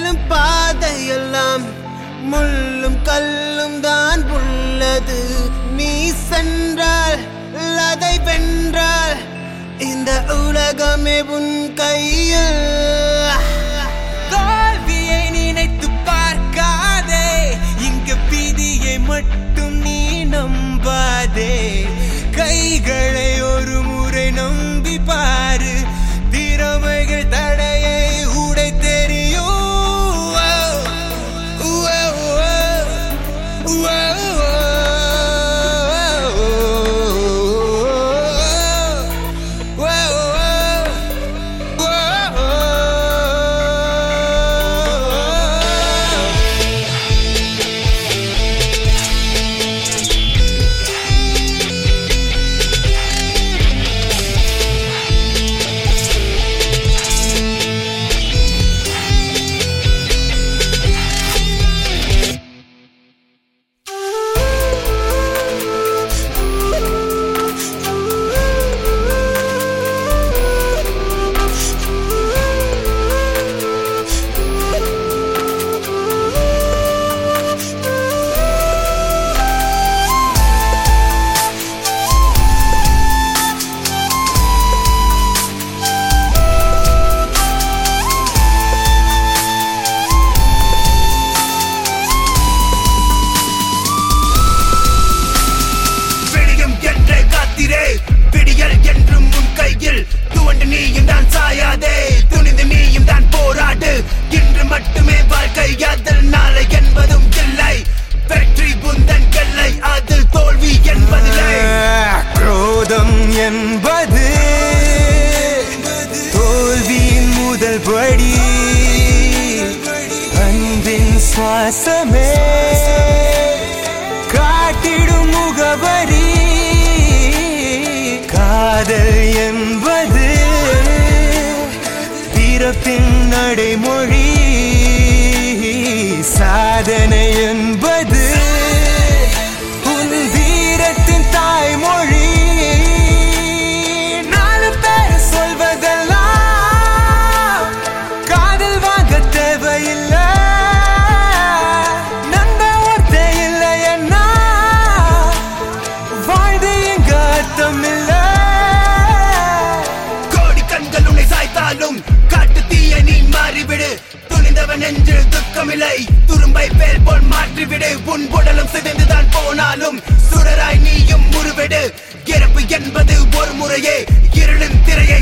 செல்லும் பாதையெல்லாம் முள்ளும் கல்லும் தான் உள்ளது நீ சென்றால் அதை வென்றால் இந்த உலகமே உன் கையில் தோல்வியை நினைத்து பார்க்காதே இங்கு விதியை மட்டும் நீ நம்பாதே கைகளை ஒரு முறை நம்பி பாரு திறமைகள் தடையை உடை தெரியும் விடியும் என்றே காத்திரே விடியல் என்றும் உன் கையில் துவண்டு நீயும் தான் சாயாதே துணிந்து நீயும் தான் போராடு இன்று மட்டுமே வாழ்க்கை அதில் நாளை என்பதும் இல்லை வெற்றி புந்தன் எல்லை அதில் தோல்வி என்பதில்லை குரோதம் என்பது தோல்வியின் முதல் படி அன்பின் சுவாசமே காட்டிடும் முகவரி காதல் என்பது பிறப்பின் நடைமொழி சாதனை என்பது உன் வீரத்தின் தாய்மொழி நாலு பேர் சொல்வதெல்லாம் காதல் வாங்க தேவையில்லை நம்ப ஒருத்த இல்லை என்ன வாழ்ந்து எங்க அர்த்தம் இல்லை கோடி கண்கள் உன்னை சாய்த்தாலும் காட்டு தீய நீ மாறிவிடு துணிந்தவன் என்று துக்கமில்லை துரும்பை பேர் போல் மாற்றிவிடு உன் உடலும் சிதைந்துதான் போனாலும் சுடராய் நீயும் முறுவிடு இறப்பு என்பது ஒரு முறையே இருளின் திரையை